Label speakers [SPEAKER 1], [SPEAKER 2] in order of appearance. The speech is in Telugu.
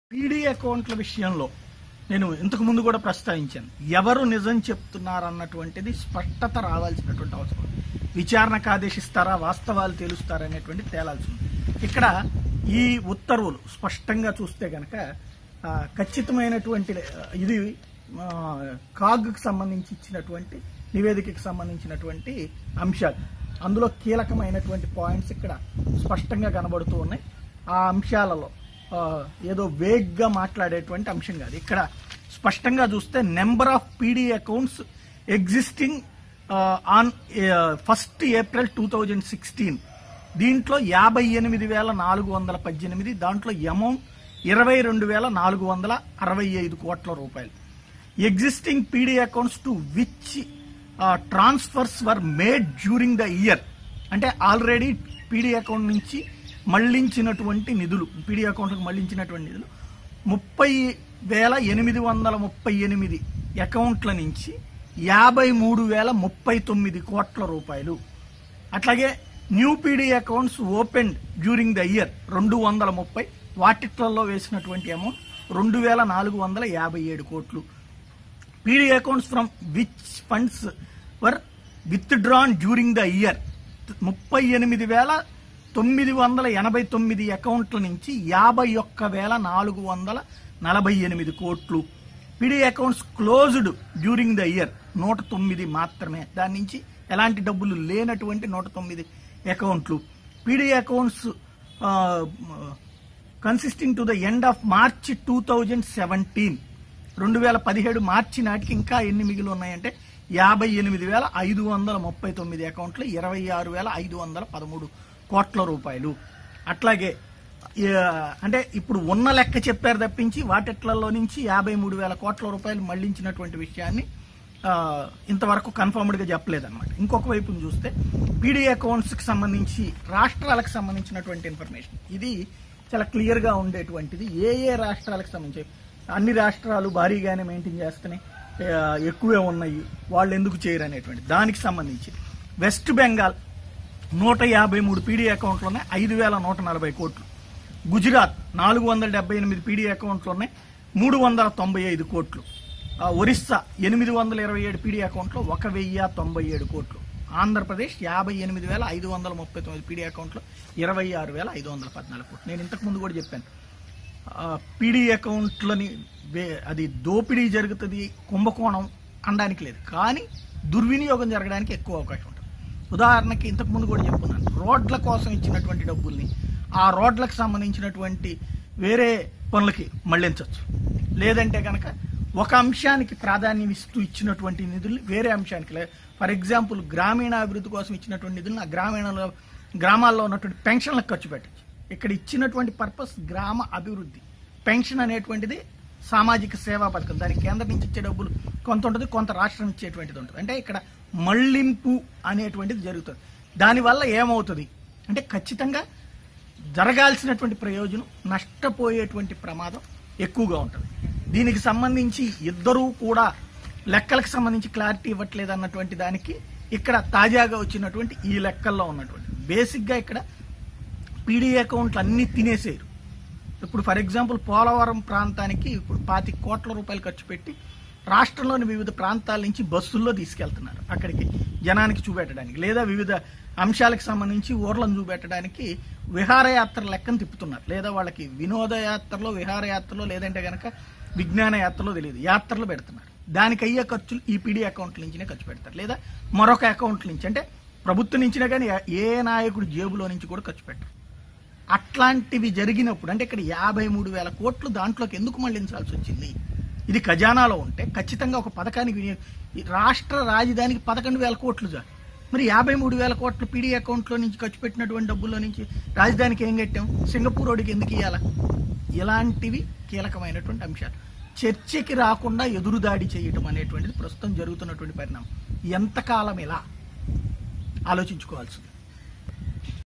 [SPEAKER 1] పీడీ అకౌంట్ల విషయంలో నేను ఇంతకు ముందు కూడా ప్రస్తావించాను ఎవరు నిజం చెప్తున్నారన్నటువంటిది స్పష్టత రావాల్సినటువంటి అవసరం ఉంది. విచారణకు ఆదేశిస్తారా వాస్తవాలు తేలుస్తారా అనేటువంటి తేలాల్సి ఉంది ఇక్కడ ఈ ఉత్తర్వులు స్పష్టంగా చూస్తే గనక ఆ, ఖచ్చితమైనటువంటి ఆ, ఇది ఆ, కాగ్కి సంబంధించి ఇచ్చినటువంటి నివేదికకి సంబంధించినటువంటి అంశాలు అందులో కీలకమైనటువంటి పాయింట్స్ ఇక్కడ స్పష్టంగా కనబడుతూ ఉన్నాయి ఆ అంశాలలో ఆ, ఏదో వేగ్గా మాట్లాడేటువంటి అంశం కాదు ఇక్కడ స్పష్టంగా చూస్తే number of PD accounts existing on first April two thousand sixteen దీంట్లో యాభై ఎనిమిది వేల నాలుగు వందల పద్దెనిమిది దాంట్లో అమౌంట్ ఇరవై రెండు వేల నాలుగు వందల అరవై ఐదు కోట్ల రూపాయలు existing PD accounts to which transfers were made during the year అంటే ఆల్రెడీ పీడీ అకౌంట్ నుంచి మళ్లించినటువంటి నిధులు పీడీ అకౌంట్లకు మళ్లించినటువంటి నిధులు ముప్పై వేల ఎనిమిది వందల ముప్పై ఎనిమిది అకౌంట్ల నుంచి యాభై మూడు వేల ముప్పై తొమ్మిది కోట్ల రూపాయలు అట్లాగే new PD accounts open during the year రెండు వందల ముప్పై వాటిట్లలో వేసినటువంటి అమౌంట్ రెండు వేల నాలుగు వందల యాభై ఏడు కోట్లు PD accounts from which funds were withdrawn during the year ముప్పై ఎనిమిది వేల తొమ్మిది వందల ఎనభై తొమ్మిది అకౌంట్ల నుంచి యాభై ఒక్క వేల నాలుగు వందల నలభై ఎనిమిది కోట్లు PD accounts closed during the year నూట తొమ్మిది మాత్రమే దాని నుంచి ఎలాంటి డబ్బులు లేనటువంటి నూట తొమ్మిది అకౌంట్లు PD accounts consisting to the end of March two thousand seventeen రెండు వేల పదిహేడు మార్చి నాటికి ఇంకా ఎన్ని మిగిలి ఉన్నాయంటే యాభై ఎనిమిది వేల ఐదు వందల ముప్పై తొమ్మిది అకౌంట్లు ఇరవై ఆరు వేల ఐదు వందల పదమూడు కోట్ల రూపాయలు అట్లాగే ఆ, అంటే ఇప్పుడు ఉన్న లెక్క చెప్పారు తప్పించి వాటిట్లలో నుంచి యాభై మూడు వేల కోట్ల రూపాయలు మళ్లించినటువంటి విషయాన్ని ఆ, ఇంతవరకు కన్ఫర్మ్డ్గా చెప్పలేదన్నమాట ఇంకొక వైపును చూస్తే పీడీ అకౌంట్స్కి సంబంధించి రాష్ట్రాలకు సంబంధించినటువంటి ఇన్ఫర్మేషన్ ఇది చాలా క్లియర్గా ఉండేటువంటిది ఏ ఏ రాష్ట్రాలకు సంబంధించి అన్ని రాష్ట్రాలు భారీగానే మెయింటైన్ చేస్తున్నాయి ఆ, ఎక్కువే ఉన్నాయి వాళ్ళు ఎందుకు చేయరు అనేటువంటి దానికి సంబంధించి వెస్ట్ బెంగాల్ నూట యాభై మూడు పీడీ అకౌంట్లు ఉన్నాయి ఐదు వేల నూట నలభై కోట్లు గుజరాత్ నాలుగు వందల డెబ్బై ఎనిమిది పీడీ అకౌంట్లు ఉన్నాయి మూడు వందల తొంభై ఐదు కోట్లు ఆ, ఒరిస్సా ఎనిమిది వందల ఇరవై ఏడు పీడీ అకౌంట్లో ఒక వెయ్యి తొంభై ఏడు కోట్లు ఆంధ్రప్రదేశ్ యాభై ఎనిమిది వేల ఐదు వందల ముప్పై తొమ్మిది పీడీ అకౌంట్లో ఇరవై ఆరు వేల ఐదు వందల పద్నాలుగు కోట్లు నేను ఇంతకు ముందు కూడా చెప్పాను పీడీ అకౌంట్లని వే- అది దోపిడీ జరుగుతుంది కుంభకోణం అనడానికి లేదు కానీ దుర్వినియోగం జరగడానికి ఎక్కువ అవకాశం ఉంటుంది ఉదాహరణకి ఇంతకు ముందు కూడా చెప్పుకున్నాను రోడ్ల కోసం ఇచ్చినటువంటి డబ్బుల్ని ఆ రోడ్లకు సంబంధించినటువంటి వేరే పనులకి మళ్లించవచ్చు లేదంటే కనుక ఒక అంశానికి ప్రాధాన్యం ఇస్తూ ఇచ్చినటువంటి నిధులు వేరే అంశానికి లే- ఫర్ ఎగ్జాంపుల్ గ్రామీణ అభివృద్ధి కోసం ఇచ్చినటువంటి నిధులను ఆ గ్రామీణలో గ్రామాల్లో ఉన్నటువంటి పెన్షన్లకు ఖర్చు పెట్టచ్చు ఇక్కడ ఇచ్చినటువంటి పర్పస్ గ్రామ అభివృద్ధి పెన్షన్ అనేటువంటిది సామాజిక సేవా పథకం దానికి కేంద్రం నుంచి ఇచ్చే డబ్బులు కొంత ఉంటుంది కొంత రాష్ట్రం ఇచ్చేటువంటిది ఉంటుంది అంటే ఇక్కడ మళ్లింపు అనేటువంటిది జరుగుతుంది దానివల్ల ఏమవుతుంది అంటే ఖచ్చితంగా జరగాల్సినటువంటి ప్రయోజనం నష్టపోయేటువంటి ప్రమాదం ఎక్కువగా ఉంటుంది దీనికి సంబంధించి ఇద్దరూ కూడా లెక్కలకు సంబంధించి క్లారిటీ ఇవ్వట్లేదు అన్నటువంటి దానికి ఇక్కడ తాజాగా వచ్చినటువంటి ఈ లెక్కల్లో ఉన్నటువంటి బేసిక్గా ఇక్కడ పీడీ అకౌంట్లు అన్నీ తినేసేరు ఇప్పుడు ఫర్ ఎగ్జాంపుల్ పోలవరం ప్రాంతానికి ఇప్పుడు పాతి కోట్ల రూపాయలు ఖర్చు పెట్టి రాష్ట్రంలోని వివిధ ప్రాంతాల నుంచి బస్సుల్లో తీసుకెళ్తున్నారు అక్కడికి జనానికి చూపెట్టడానికి లేదా వివిధ అంశాలకు సంబంధించి ఊర్లను చూపెట్టడానికి విహారయాత్ర లెక్కను తిప్పుతున్నారు లేదా వాళ్ళకి వినోదయాత్రలో విహారయాత్రలో లేదంటే గనక విజ్ఞాన యాత్రలో తెలియదు యాత్రలు పెడుతున్నారు దానికి అయ్యే ఖర్చులు ఈ పీడీ అకౌంట్ల నుంచినే ఖర్చు పెడతారు లేదా మరొక అకౌంట్ నుంచి అంటే ప్రభుత్వం నుంచినే కానీ ఏ నాయకుడి జేబులో నుంచి కూడా ఖర్చు పెట్టరు అట్లాంటివి జరిగినప్పుడు అంటే ఇక్కడ యాభై మూడు వేల కోట్లు దాంట్లోకి ఎందుకు మళ్లించాల్సి వచ్చింది ఇది ఖజానాలో ఉంటే ఖచ్చితంగా ఒక పథకానికి వినియోగ ఈ రాష్ట్ర రాజధానికి పదకొండు వేల కోట్లు చాలు మరి యాభై మూడు వేల కోట్లు పీడీ అకౌంట్లో నుంచి ఖర్చు పెట్టినటువంటి డబ్బుల్లో నుంచి రాజధానికి ఏం కట్టాం సింగపూర్ వాడికి ఎందుకు ఇవ్వాలా ఇలాంటివి కీలకమైనటువంటి అంశాలు చర్చకి రాకుండా ఎదురుదాడి చేయటం అనేటువంటిది ప్రస్తుతం జరుగుతున్నటువంటి పరిణామం ఎంతకాలం ఇలా ఆలోచించుకోవాల్సింది